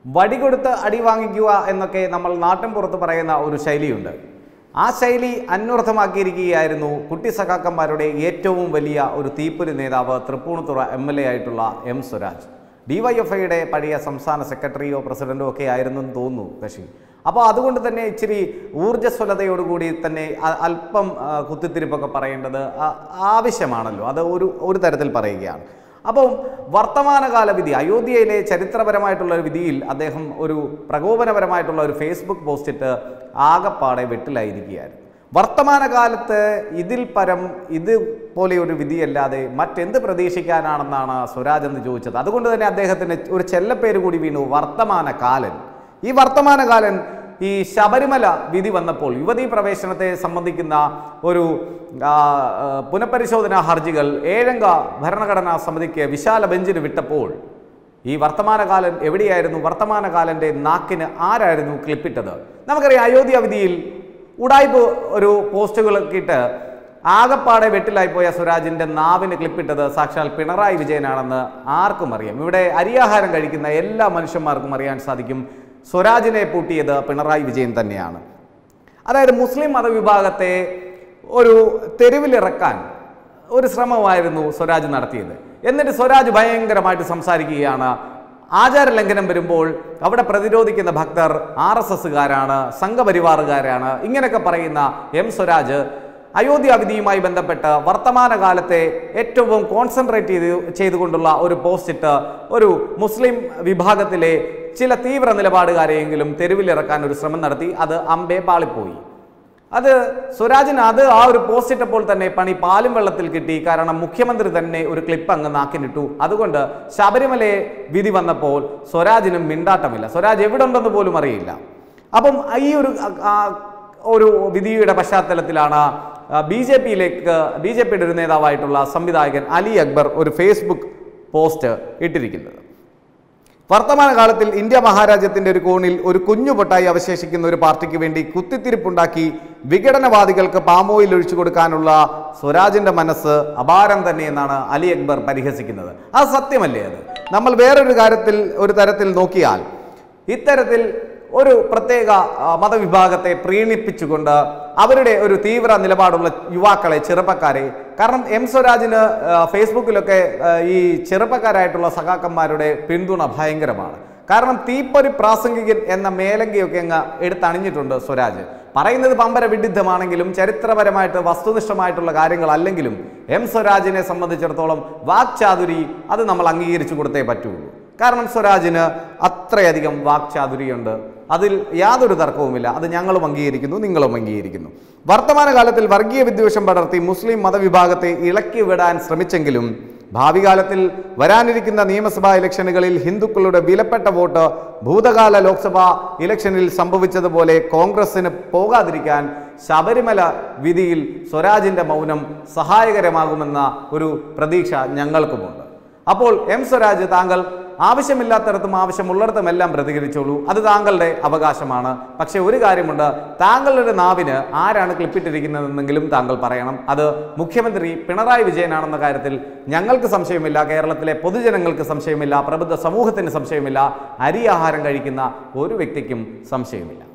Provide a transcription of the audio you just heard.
വടികൊടുത്ത് അടി വാങ്ങിക്കുക എന്നൊക്കെ നമ്മൾ നാട്ടിൻ പുറത്ത് പറയുന്ന ഒരു ശൈലിയുണ്ട് ആ ശൈലി അന്വർത്ഥമാക്കിയിരിക്കുകയായിരുന്നു കുട്ടി സഖാക്കന്മാരുടെ ഏറ്റവും വലിയ ഒരു തീപ്പൊരി നേതാവ് തൃപ്പൂണിത്തുറ എം എൽ എ ആയിട്ടുള്ള എം സ്വരാജ് ഡിവൈഎഫ്ഐയുടെ പഴയ സംസ്ഥാന സെക്രട്ടറിയോ പ്രസിഡന്റോ ഒക്കെ ആയിരുന്നു എന്ന് തോന്നുന്നു കക്ഷി അപ്പോൾ അതുകൊണ്ട് തന്നെ ഇച്ചിരി ഊർജ്ജസ്വലതയോടുകൂടി തന്നെ അ- അല്പം ആ, കുത്തിത്തിരിപ്പൊക്കെ പറയേണ്ടത് ആ- ആവശ്യമാണല്ലോ അത് ഒരു ഒരു തരത്തിൽ പറയുകയാണ് അപ്പോൾ വർത്തമാനകാല വിധി അയോധ്യയിലെ ചരിത്രപരമായിട്ടുള്ള ഒരു വിധിയിൽ അദ്ദേഹം ഒരു പ്രകോപനപരമായിട്ടുള്ള ഒരു ഫേസ്ബുക്ക് പോസ്റ്റ് ഇട്ട് ആകപ്പാടെ വെട്ടിലായിരിക്കുകയായിരുന്നു വർത്തമാനകാലത്ത് ഇതിൽ പരം ഇതുപോലെ ഒരു വിധിയല്ലാതെ മറ്റെന്ത് പ്രതീക്ഷിക്കാനാണെന്നാണ് സ്വരാജ് എന്ന് ചോദിച്ചത് അതുകൊണ്ട് തന്നെ അദ്ദേഹത്തിന് ഒരു ചെല്ലപ്പേര് കൂടി വീണു വർത്തമാനകാലൻ ഈ വർത്തമാനകാലൻ ഈ ശബരിമല വിധി വന്നപ്പോൾ യുവതീ പ്രവേശനത്തെ സംബന്ധിക്കുന്ന ഒരു ആ, ആ, പുനഃപരിശോധനാ ഹർജികൾ ഏഴംഗ ഭരണഘടനാ സമിതിക്ക് വിശാല ബെഞ്ചിന് വിട്ടപ്പോൾ ഈ വർത്തമാനകാലൻ എവിടെയായിരുന്നു വർത്തമാനകാലൻ്റെ നാക്കിന് ആരായിരുന്നു ക്ലിപ്പിട്ടത് നമുക്കറിയാം അയോധ്യ വിധിയിൽ ഉടായ്പ് ഒരു പോസ്റ്റുകളൊക്കെ ഇട്ട് ആകപ്പാടെ വെട്ടിലായിപ്പോയ സ്വരാജിൻ്റെ നാവിന് ക്ലിപ്പിട്ടത് സാക്ഷാൽ പിണറായി വിജയനാണെന്ന് ആർക്കും അറിയാം ഇവിടെ അരിയാഹാരം കഴിക്കുന്ന എല്ലാ മനുഷ്യന്മാർക്കും അറിയാൻ സാധിക്കും സ്വരാജിനെ പൂട്ടിയത് പിണറായി വിജയൻ തന്നെയാണ് അതായത് മുസ്ലിം മതവിഭാഗത്തെ ഒരു തെരുവിലിറക്കാൻ ഒരു ശ്രമമായിരുന്നു സ്വരാജ് നടത്തിയത് എന്നിട്ട് സ്വരാജ് ഭയങ്കരമായിട്ട് സംസാരിക്കുകയാണ് ആചാര ലംഘനം വരുമ്പോൾ അവിടെ പ്രതിരോധിക്കുന്ന ഭക്തർ ആർ എസ് എസ്സുകാരാണ് സംഘപരിവാറുകാരാണ് ഇങ്ങനെയൊക്കെ പറയുന്ന എം സ്വരാജ് അയോധ്യ വിധിയുമായി ബന്ധപ്പെട്ട് വർത്തമാനകാലത്തെ ഏറ്റവും കോൺസെൻട്രേറ്റ് ചെയ്ത് ചെയ്തുകൊണ്ടുള്ള ഒരു പോസ്റ്റ് ഇട്ട് ഒരു മുസ്ലിം വിഭാഗത്തിലെ ചില തീവ്ര നിലപാടുകാരെയെങ്കിലും തെരുവിലിറക്കാൻ ഒരു ശ്രമം നടത്തി അത് അമ്പേ പാളിപ്പോയി അത് സ്വരാജിന് അത് ആ ഒരു പോസ്റ്റ് ഇട്ടപ്പോൾ തന്നെ പണി പാലും വെള്ളത്തിൽ കിട്ടി കാരണം മുഖ്യമന്ത്രി തന്നെ ഒരു ക്ലിപ്പ് അങ്ങ് നാക്കിനിട്ടു അതുകൊണ്ട് ശബരിമലയെ വിധി വന്നപ്പോൾ സ്വരാജിനും മിണ്ടാട്ടമില്ല സ്വരാജ് എവിടെ ഉണ്ടെന്ന് പോലും അറിയില്ല അപ്പം ഈ ഒരു ആ, ഒരു വിധിയുടെ പശ്ചാത്തലത്തിലാണ് ബി ജെ പിയിലേക്ക് ബി ജെ പിയുടെ ഒരു നേതാവായിട്ടുള്ള സംവിധായകൻ അലി അക്ബർ ഒരു ഫേസ്ബുക്ക് പോസ്റ്റ് ഇട്ടിരിക്കുന്നത് വർത്തമാനകാലത്തിൽ ഇന്ത്യ മഹാരാജ്യത്തിന്റെ ഒരു കോണിൽ ഒരു കുഞ്ഞു പൊട്ടായി അവശേഷിക്കുന്ന ഒരു പാർട്ടിക്ക് വേണ്ടി കുത്തിത്തിരിപ്പുണ്ടാക്കി വിഘടനവാദികൾക്ക് പാമോയിൽ ഒഴിച്ചു കൊടുക്കാനുള്ള സ്വരാജിന്റെ മനസ്സ് അപാരം തന്നെ എന്നാണ് അലി അക്ബർ പരിഹസിക്കുന്നത് അത് സത്യമല്ലേ അത് നമ്മൾ വേറൊരു കാര്യത്തിൽ ഒരു തരത്തിൽ നോക്കിയാൽ ഇത്തരത്തിൽ ഒരു പ്രത്യേക ആ, മതവിഭാഗത്തെ പ്രീണിപ്പിച്ചുകൊണ്ട് അവരുടെ ഒരു തീവ്ര നിലപാടുള്ള യുവാക്കളെ ചെറുപ്പക്കാരെ കാരണം എം സ്വരാജിന് ആ, ഫേസ്ബുക്കിലൊക്കെ ആ, ഈ ചെറുപ്പക്കാരായിട്ടുള്ള സഖാക്കന്മാരുടെ പിന്തുണ ഭയങ്കരമാണ് കാരണം തീപ്പൊരി പ്രാസംഗികൻ എന്ന മേലങ്കയൊക്കെ അങ്ങ് എടുത്തണിഞ്ഞിട്ടുണ്ട് സ്വരാജ് പറയുന്നത് പമ്പര വിഡിദ്ധമാണെങ്കിലും ചരിത്രപരമായിട്ട് വസ്തുനിഷ്ഠമായിട്ടുള്ള കാര്യങ്ങളല്ലെങ്കിലും എം സ്വരാജിനെ സംബന്ധിച്ചിടത്തോളം വാക്ചാതുരി അത് നമ്മൾ അംഗീകരിച്ചു കൊടുത്തേ പറ്റുള്ളൂ കാരണം സ്വരാജിന് അത്രയധികം വാക്ചാതുരിയുണ്ട് അതിൽ യാതൊരു തർക്കവുമില്ല അത് ഞങ്ങളും അംഗീകരിക്കുന്നു നിങ്ങളും അംഗീകരിക്കുന്നു വർത്തമാനകാലത്തിൽ വർഗീയ വിദ്വേഷം പടർത്തി മുസ്ലിം മതവിഭാഗത്തെ ഇളക്കി വിടാൻ ശ്രമിച്ചെങ്കിലും ഭാവി കാലത്തിൽ വരാനിരിക്കുന്ന നിയമസഭാ ഇലക്ഷനുകളിൽ ഹിന്ദുക്കളുടെ വിലപ്പെട്ട വോട്ട് ഭൂതകാല ലോക്സഭാ ഇലക്ഷനിൽ സംഭവിച്ചതുപോലെ കോൺഗ്രസിന് പോകാതിരിക്കാൻ ശബരിമല വിധിയിൽ സ്വരാജിന്റെ മൗനം സഹായകരമാകുമെന്ന ഒരു പ്രതീക്ഷ ഞങ്ങൾക്കുമുണ്ട് അപ്പോൾ എം സ്വരാജ് താങ്കൾ ആവശ്യമില്ലാത്തടത്തും ആവശ്യമുള്ളിടത്തുമെല്ലാം പ്രതികരിച്ചോളൂ അത് താങ്കളുടെ അവകാശമാണ് പക്ഷേ ഒരു കാര്യമുണ്ട് താങ്കളുടെ നാവിന് ആരാണ് ക്ലിപ്പിട്ടിരിക്കുന്നതെന്നെങ്കിലും താങ്കൾ പറയണം അത് മുഖ്യമന്ത്രി പിണറായി വിജയനാണെന്ന കാര്യത്തിൽ ഞങ്ങൾക്ക് സംശയമില്ല കേരളത്തിലെ പൊതുജനങ്ങൾക്ക് സംശയമില്ല പ്രബുദ്ധ സമൂഹത്തിന് സംശയമില്ല അരി ആഹാരം കഴിക്കുന്ന ഒരു വ്യക്തിക്കും സംശയമില്ല